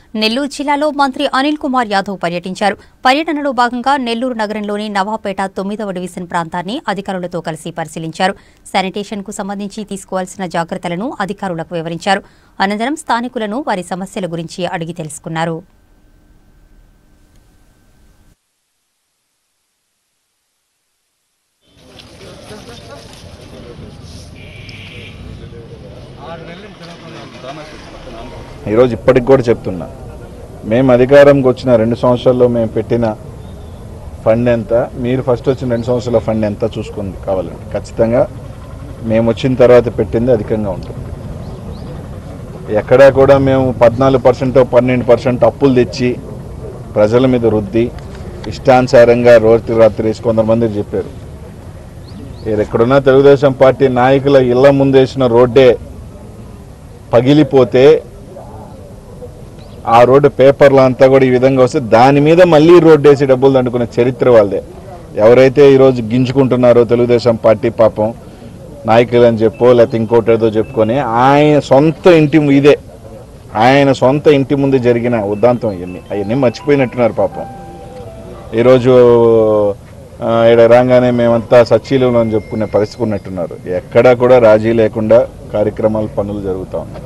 నెల్లూరు జిల్లాలో మంత్రి అనిల్ కుమార్ యాదవ్ పర్యటించారు పర్యటనలో భాగంగా నెల్లూరు నగరంలోని నవాపేట తొమ్మిదవ డివిజన్ ప్రాంతాన్ని అధికారులతో కలిసి పరిశీలించారు శానిటేషన్ కు సంబంధించి తీసుకోవాల్సిన జాగ్రత్తలను అధికారులకు వివరించారు అనంతరం స్థానికులను వారి సమస్యల గురించి అడిగి తెలుసుకున్నారు ఈరోజు ఇప్పటికి కూడా చెప్తున్నా మేము అధికారంకి వచ్చిన రెండు సంవత్సరాల్లో మేము పెట్టిన ఫండ్ ఎంత మీరు ఫస్ట్ వచ్చిన రెండు సంవత్సరాల ఫండ్ ఎంత చూసుకుంది కావాలండి ఖచ్చితంగా మేము వచ్చిన తర్వాత పెట్టింది అధికంగా ఉంటుంది ఎక్కడా కూడా మేము పద్నాలుగు పర్సెంట్ పన్నెండు పర్సెంట్ అప్పులు తెచ్చి ప్రజల మీద రుద్ది ఇష్టానుసారంగా రోజు రాత్రి వేసి కొంతమంది చెప్పారు మీరు ఎక్కడున్న తెలుగుదేశం పార్టీ నాయకుల ఇళ్ల ముందేసిన రోడ్డే పగిలిపోతే ఆ రోడ్డు పేపర్లు అంతా కూడా ఈ విధంగా వస్తే దాని మీద మళ్ళీ రోడ్డు వేసి డబ్బులు దండుకునే చరిత్ర వాళ్ళదే ఎవరైతే ఈరోజు గింజుకుంటున్నారో తెలుగుదేశం పార్టీ పాపం నాయకులు అని చెప్పో లేకపోతే ఇంకోటి ఏదో చెప్పుకొని ఆయన సొంత ఇంటి ము- ఇదే ఆయన సొంత ఇంటి ముందు జరిగిన ఉద్దాంతం ఇవన్నీ అవన్నీ మర్చిపోయినట్టున్నారు పాపం ఈరోజు ఆ, ఈడ రాగానే మేమంతా సచ్చీలు అని చెప్పుకునే పరిస్థితి ఉన్నట్టున్నారు ఎక్కడా కూడా రాజీ లేకుండా కార్యక్రమాలు పనులు జరుగుతూ ఉన్నాయి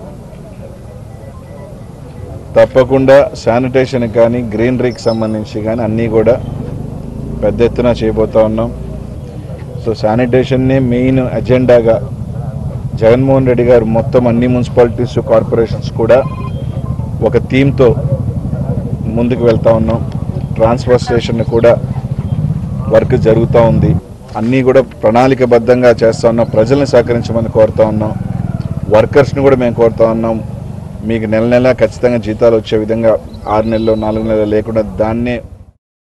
తప్పకుండా శానిటేషన్ కానీ గ్రీనరీకి సంబంధించి కానీ అన్నీ కూడా పెద్ద ఎత్తున చేయబోతా ఉన్నాం సో శానిటేషన్నే మెయిన్ అజెండాగా జగన్మోహన్ రెడ్డి గారు మొత్తం అన్ని మున్సిపాలిటీస్ కార్పొరేషన్స్ కూడా ఒక థీమ్తో ముందుకు వెళ్తా ఉన్నాం ట్రాన్స్ఫర్ స్టేషన్ కూడా వర్క్ జరుగుతూ ఉంది అన్నీ కూడా ప్రణాళికబద్ధంగా చేస్తూ ఉన్నాం ప్రజల్ని సహకరించమని కోరుతా ఉన్నాం వర్కర్స్ని కూడా మేము కోరుతా ఉన్నాం మీకు నెల నెల ఖచ్చితంగా జీతాలు వచ్చే విధంగా ఆరు నెలలు నాలుగు నెలలు లేకుండా దాన్నే